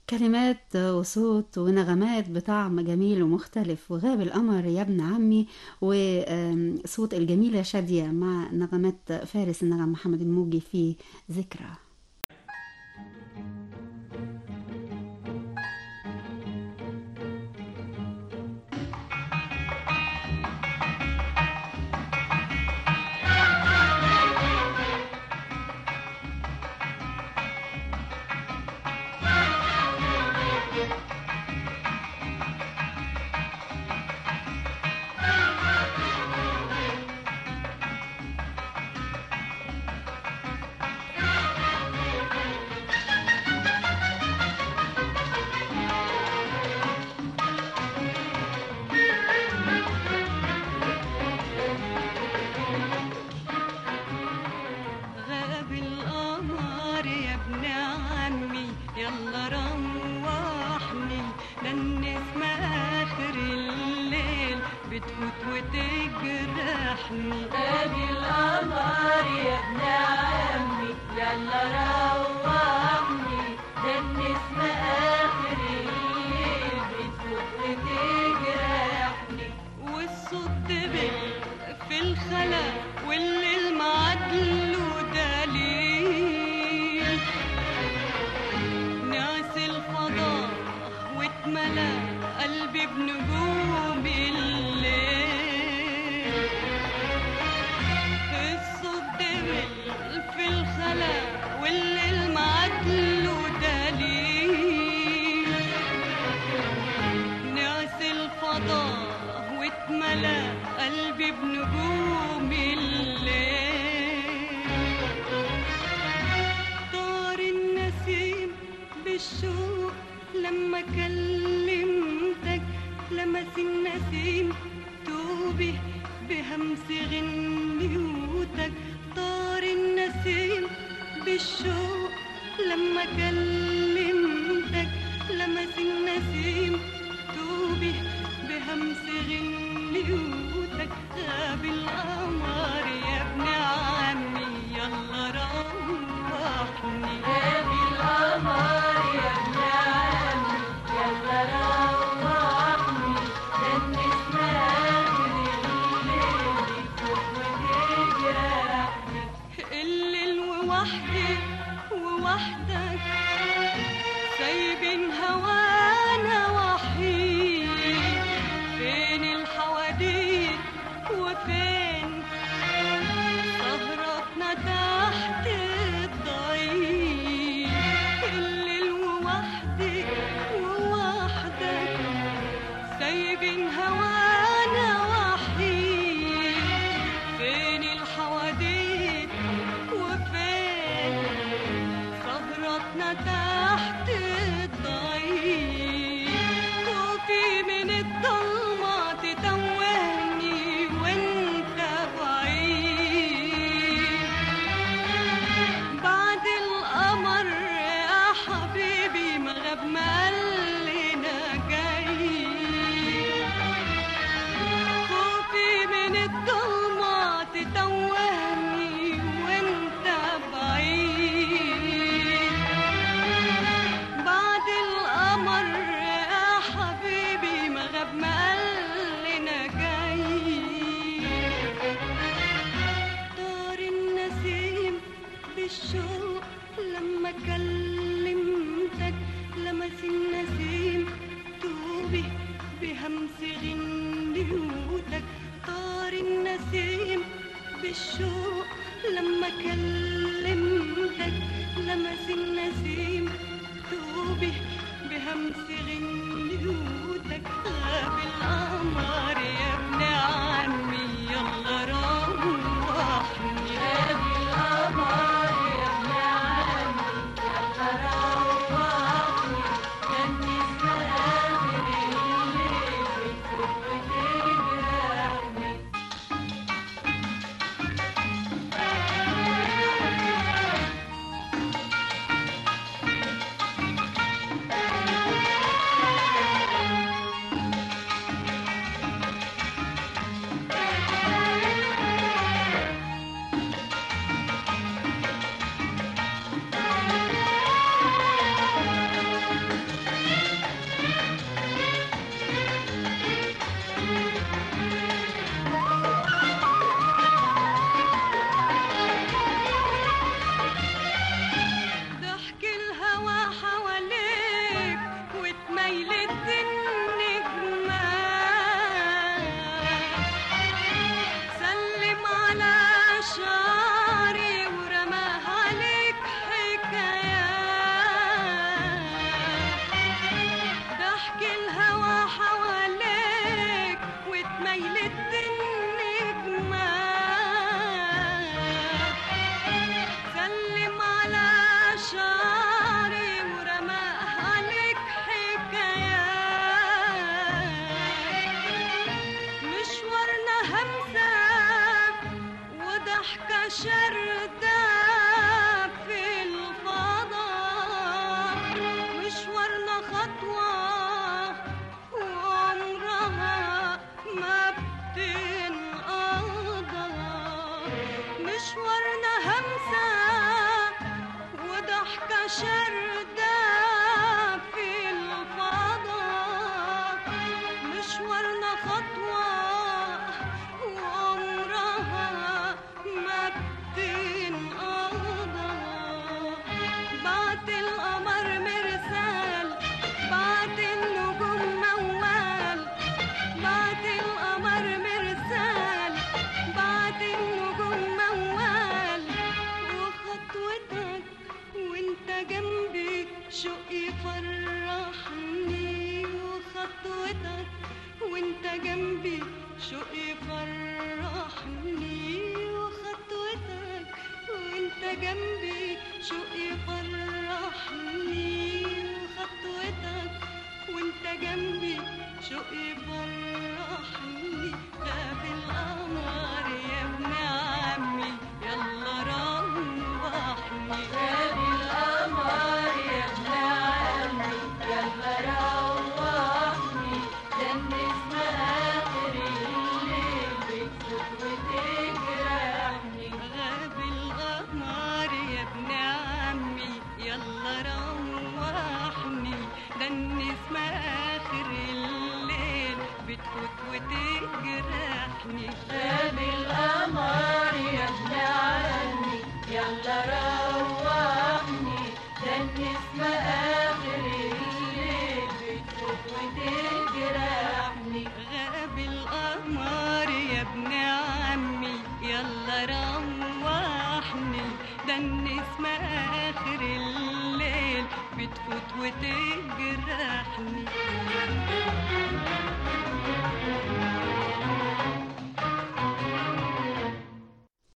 كلمات وصوت ونغمات بطعم جميل ومختلف وغاب القمر يا ابن عمي وصوت الجميلة شادية مع نغمات فارس النغم محمد الموجي في ذكرى غاب القمر يا ابن عمي يلا روحني ده النسمة آخر الليل بتفوت وتجرحني غاب القمر يا ابن عمي يلا روحني ده النسمة آخر الليل بتفوت وتجرحني والصوت دبل في الخلا والليل معدله دليل ناس الفضاء واتملى قلبي بنجوم الليل الصوت دبل في الخلا والليل معدله دليل ناس الفضاء واتملى قلبي بنجوم الليل طار النسيم بالشوق لما كلمتك لمس النسيم توبي بهمس غنيوتك طار النسيم بالشوق لما كلمتك لمس النسيم توبي بهمس غنيوتك غاب القمر يا ابن عمي يلا روحني غاب القمر يا ابن عمي يلا روحني ده النسمة آخر الليل فوق وتجرحني الليل ووحدي ووحدك سايبين هوانا وحيد فين الحواديت وفين سهرتنا تحت الضيق الليل ووحدي ووحدك سايبين هوانا وحيد فين الحواديت وفين سهرتنا تحت الضيق خوفي من الضلمة تتوهني وانت بعيد بعد القمر يا حبيبي ما غاب مقلنا جاي خوفي من الضلمة تتوهني وانت بعيد بعد القمر يا حبيبي ما غاب مقلنا جاي طار النسيم بالشوق لما كلمتك لمس النسيم يفرحني وخطوتك وانت جنبي شوق يفرحني وخطوتك وانت جنبي شوق يفرحني وخطوتك وانت جنبي شوق يفرحني ده بالقمر يا ابن عمي يلا روحني ده بالقمر يا ابن عمي يلا روحني ده النسمة آخر الليل بتفوت وتجرحني غاب القمر يا ابن عمي يلا روحني ده النسمة آخر الليل بتفوت وتجرحني غاب القمر يا ابن عمي يلا روحني ده النسمة آخر الليل بتفوت وتجرحني غاب القمر يا ابن عمي يلا روحني ده النسمة آخر الليل بتفوت وتجرحني